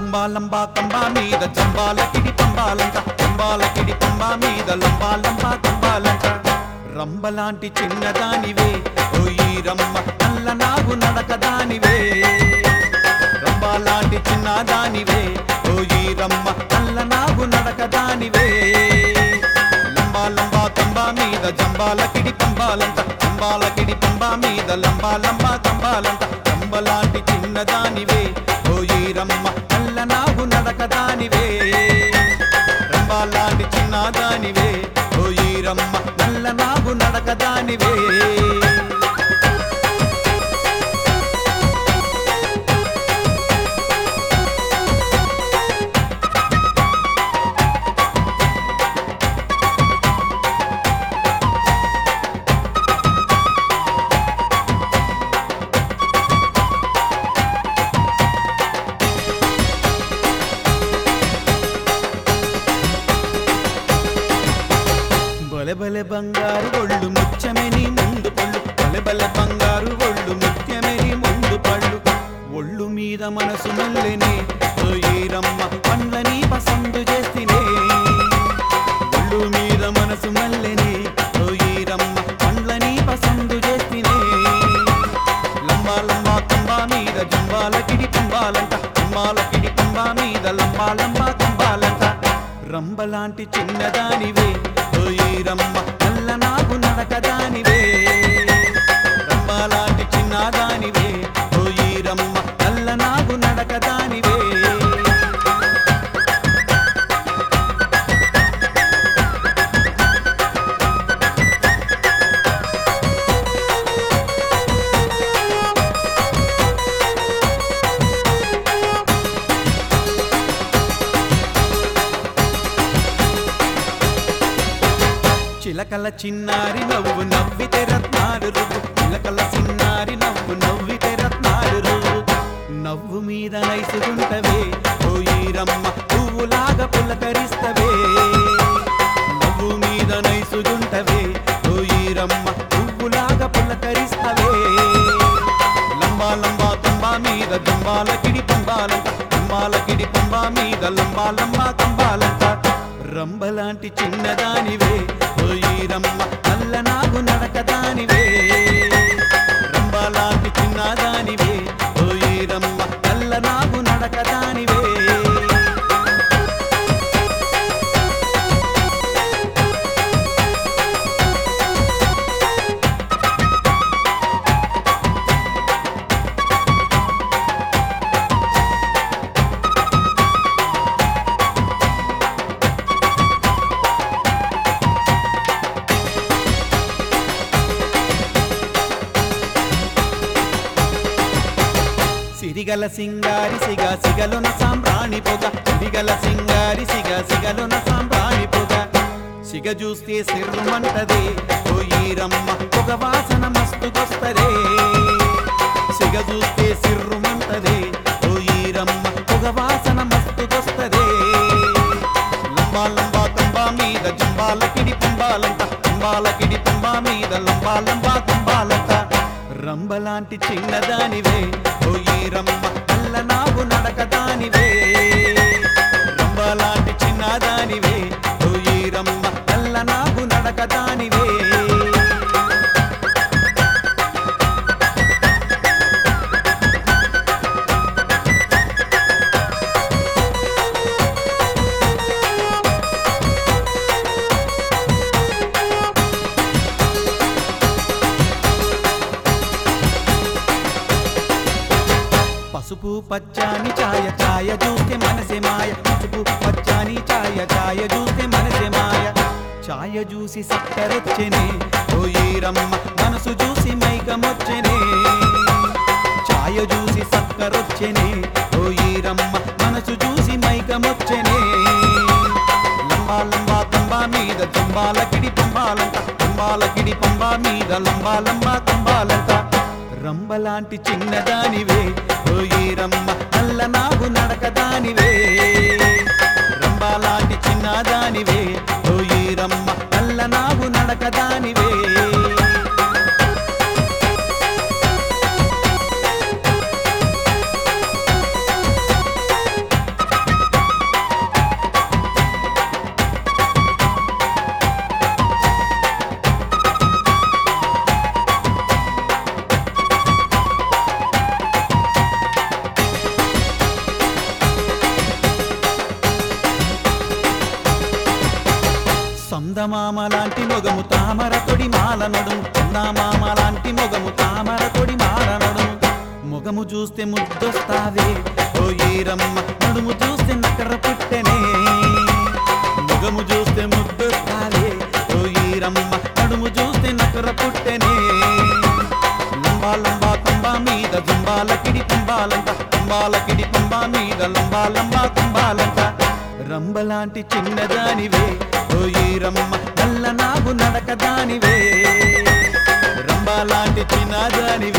లంబా లంబా కంబా మీద జంబాల కిడి పంబాలంట జంబాల కిడి పంబా మీద లంబా లంబా కంబాలంట రంబలాంటి చిన్నదానివే ఓ ఈ రమ్మ నల్ల నాగు నడకదానివే రంబాలాంటి చిన్నదానివే ఓ ఈ రమ్మ నల్ల నాగు నడకదానివే లంబా లంబా కంబా మీద జంబాల కిడి పంబాలంట జంబాల కిడి పంబా మీద లంబా లంబా కంబాలంట రంబలాంటి చిన్నదానివే ఓ ఈ రమ్మ నల్ల నాగు నడకదానివే రంబాలాంటి చిన్నదానివే ఓ ఈ రమ్మ నల్ల నాగు నడకదానివే బలె బలె బంగారు ఒళ్ళు ముత్యమని ముందు పళ్ళు బలె బలె బంగారు ఒళ్ళు ముత్యమని ముందు పళ్ళు ఒళ్ళు మీద మనసు మల్లెని రమ్మ పండ్లని పసందు చేసినే ఒళ్ళు మీద మనసు మల్లెని రమ్మ పండ్లని పసందు చేసినే లంబా లంబా కంబా మీద జంబాల కిడి పంబాలంట జంబాల కిడి పంబా మీద లంబా లంబా కంబాలంట రంబలాంటి చిన్నదానివే ఓయి రమ్మ నల్ల నాగు నడకదానివే రంబలాంటి చిన్నదానివే ఓయి రమ్మ నల్ల నాగు నడకదానివే చిలకల చిన్నారి నవ్వు నవ్వితే రత్నాలు రువ్వు చిలకల చిన్నారి నవ్వు నవ్వితే రత్నాలు రువ్వు నవ్వు మీద నైసుగుంటవే ఓయి రమ్మ పువ్వులాగా పులకరిస్తవే నవ్వు మీద నైసుగుంటవే ఓయి రమ్మ పువ్వులాగా పులకరిస్తవే లంబా లంబా తంబా మీద దంబాల కిడి పంబాలంట తంబాల కిడి పంబా మీద లంబా లంబా కంబాలంట రంబలాంటి చిన్నదానివే ఓయి రమ్మ నల్ల నాగు నడకదానివే రంబలాంటి చిన్నదానివే ఓయి రమ్మ నల్ల నాగు నడకదానివే సిరిగల సింగారి సిగ సిగలున సాంబ్రాణి పొగ సిరిగల సింగారి సిగ సిగలున సాంబ్రాణి పొగ సిగ చూస్తే సిర్రుమంటదే ఓయి రమ్మ పొగ వాసన మస్తుకొస్తదే సిగ చూస్తే సిర్రుమంటదే ఓయి రమ్మ పొగ వాసన మస్తుకొస్తదే లంబా లంబా కంబా మీద జంబాల కిడి పంబాలంట జంబాల కిడి పంబా మీద లంబా లంబా కంబాలంట రంబలాంటి చిన్నదానివే ఓయి రమ్మ నల్ల నాగు నడకదానివే రంబలాంటి చిన్నదానివే ఓయి రమ్మ నల్ల నాగు నడకదానివే పసుపు పచ్చాని ఛాయ ఛాయ చూస్తే మనసే మాయ పసుపు పచ్చాని ఛాయ ఛాయ చూస్తే మనసే మాయ ఛాయ చూసి సక్కరొచ్చెనే ఓయి రమ్మ మనసు చూసి మైకమొచ్చెనే ఛాయ చూసి సక్కరొచ్చెనే ఓయి రమ్మ మనసు చూసి మైకమొచ్చెనే లంబా లంబా తంబా మీద జంబాల కిడి పంబాలంట తంబాల కిడి పంబా మీద లంబా లంబా తంబాలంట రంబలాంటి చిన్నదానివే ఓయి రమ్మ నల్ల నాగు నడకదానివే రంబాలాంటి చిన్నదానివే ఓయి రమ్మ నల్ల నాగు నడకదానివే చందమామ లాంటి మొగము తామర తొడి మాల నడుము చందమామ లాంటి మొగము తామర తొడి మాల నడుము మొగము చూస్తే ముద్దొస్తావే ఓ ఈరమ్మ నడుము చూస్తే నకర పుట్టెనే మొగము చూస్తే ముద్దొస్తావే ఓ ఈరమ్మ నడుము చూస్తే నకర పుట్టెనే లంబా లంబా తంబా మీద జంబాల కిడి తంబాలంట తంబాల కిడి తంబా మీద లంబా లంబా తంబాలంట రంబలాంటి చిన్నదానివే ఓ ఈరమ్మ నల్ల నాగు నడక దానివే రంబాలాంటి చిన్నదానివే